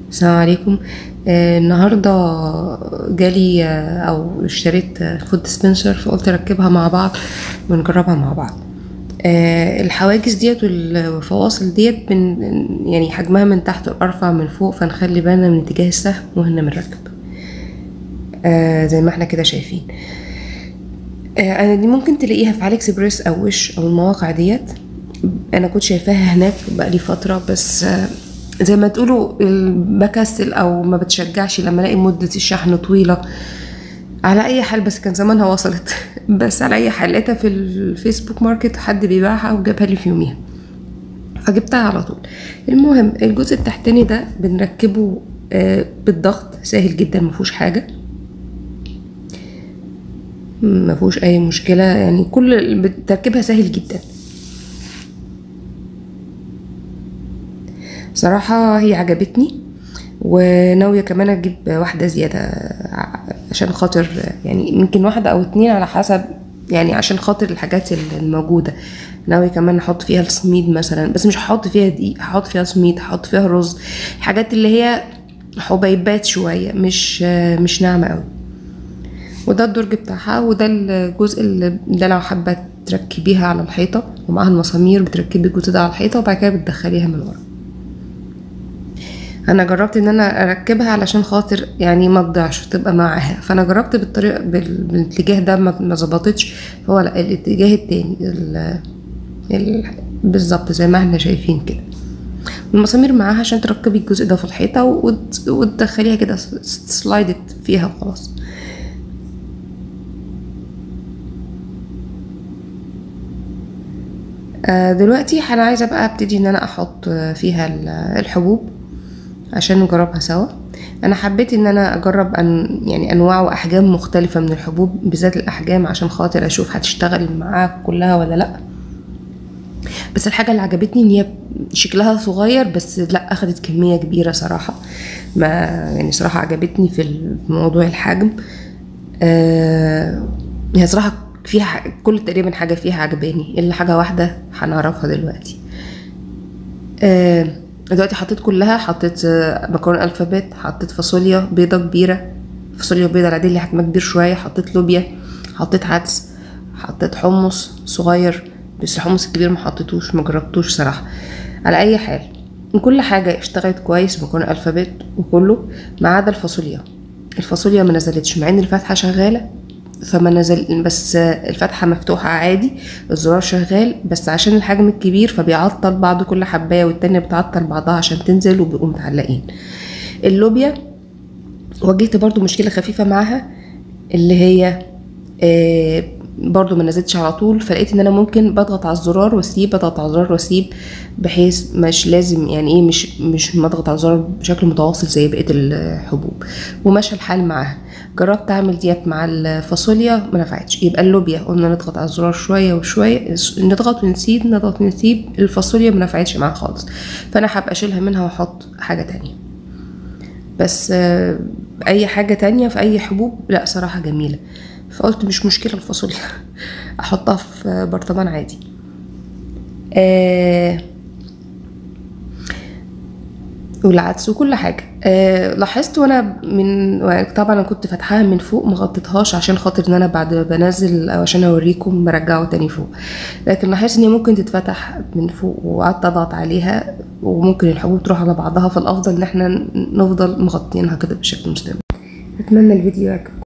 السلام عليكم آه النهارده جالي آه او اشتريت آه فود ديسبنسر فقلت اركبها مع بعض ونجربها مع بعض آه الحواجز ديت والفواصل ديت من يعني حجمها من تحت ارفع من فوق فنخلي بالنا من اتجاه السهم وهنا بنركب آه زي ما احنا كده شايفين آه انا دي ممكن تلاقيها في علي اكسبريس او وش او المواقع ديت انا كنت شايفاها هناك بقالي فتره بس آه زي ما تقولوا بكسل او ما بتشجعش لما الاقي مده الشحن طويله على اي حال بس كان زمانها وصلت بس على اي حال لقيتها في الفيسبوك ماركت حد بيبيعها وجابها لي في يوميها فجبتها على طول المهم الجزء التحتاني ده بنركبه آه بالضغط سهل جدا مفهوش حاجه مفهوش اي مشكله يعني كل تركيبها سهل جدا صراحة هي عجبتني وناوية كمان اجيب واحدة زيادة عشان خاطر يعني يمكن واحدة او اتنين على حسب يعني عشان خاطر الحاجات الموجودة ناوي كمان احط فيها السميد مثلا بس مش هحط فيها دقيق هحط فيها سميد هحط فيها رز الحاجات اللي هي حبيبات شوية مش مش ناعمة قوي وده الدرج بتاعها وده الجزء اللي ده لو حابة تركبيها على الحيطة ومعاها المسامير بتركبي الجزء ده على الحيطة وبعد كده بتدخليها من ورا انا جربت ان انا اركبها علشان خاطر يعني ما تضيعش تبقى معاها فانا جربت بالطريقه بالاتجاه ده ما ظبطتش فهو لا الاتجاه التاني ال... ال... بالظبط زي ما احنا شايفين كده المسامير معاها عشان تركبي الجزء ده في الحيطه وت... وتدخليها كده سلايدت فيها وخلاص دلوقتي انا عايزه بقى ابتدي ان انا احط فيها الحبوب عشان نجربها سوا انا حبيت ان انا اجرب أن يعني انواع واحجام مختلفه من الحبوب بالذات الاحجام عشان خاطر اشوف هتشتغل معاها كلها ولا لا بس الحاجه اللي عجبتني ان هي شكلها صغير بس لا اخدت كميه كبيره صراحه ما يعني صراحه عجبتني في موضوع الحجم آه هي صراحه فيها كل تقريبا حاجه فيها عجباني الا حاجه واحده هنعرفها دلوقتي آه دلوقتي حطيت كلها حطيت مكرونه الفابت حطيت فاصوليا بيضه كبيره فاصوليا بيضه العاديه اللي حجمها كبير شويه حطيت لوبيا حطيت عدس حطيت حمص صغير بس الحمص الكبير ما حطيتوش ما جربتوش صراحه على اي حال كل حاجه اشتغلت كويس مكرونه الفابت وكله ما عدا الفاصوليا الفاصوليا ما نزلتش مع ان الفتحه شغاله فما نزل بس الفتحة مفتوحة عادي الزرار شغال بس عشان الحجم الكبير فبيعطل بعض كل حباية والتانية بتعطل بعضها عشان تنزل وبيبقوا متعلقين اللوبيا واجهت برضو مشكلة خفيفة معاها اللي هي آه برضو ما نزلتش على طول فلقيت ان انا ممكن بضغط على الزرار واسيب بضغط على الزرار واسيب بحيث مش لازم يعني ايه مش مش مضغط على الزرار بشكل متواصل زي بقيه الحبوب وماشى الحال معاها جربت اعمل ديت مع الفاصوليا ما نفعتش يبقى اللوبيا قلنا نضغط على الزرار شويه وشويه نضغط ونسيب نضغط ونسيب الفاصوليا ما نفعتش معاها خالص فانا حابه اشيلها منها واحط حاجه تانية بس اي حاجه تانية في اي حبوب لا صراحه جميله فقلت مش مشكلة الفاصوليا احطها في برطمان عادي آه والعدس وكل حاجة آه لاحظت وانا من طبعا انا كنت فاتحاها من فوق مغطيتهاش عشان خاطر ان انا بعد ما بنزل او عشان اوريكم برجعه تاني فوق لكن لاحظت ان هي ممكن تتفتح من فوق وقعدت اضغط عليها وممكن الحبوب تروح على بعضها فالافضل ان احنا نفضل مغطينها كده بشكل مستمر اتمنى الفيديو يعجبكم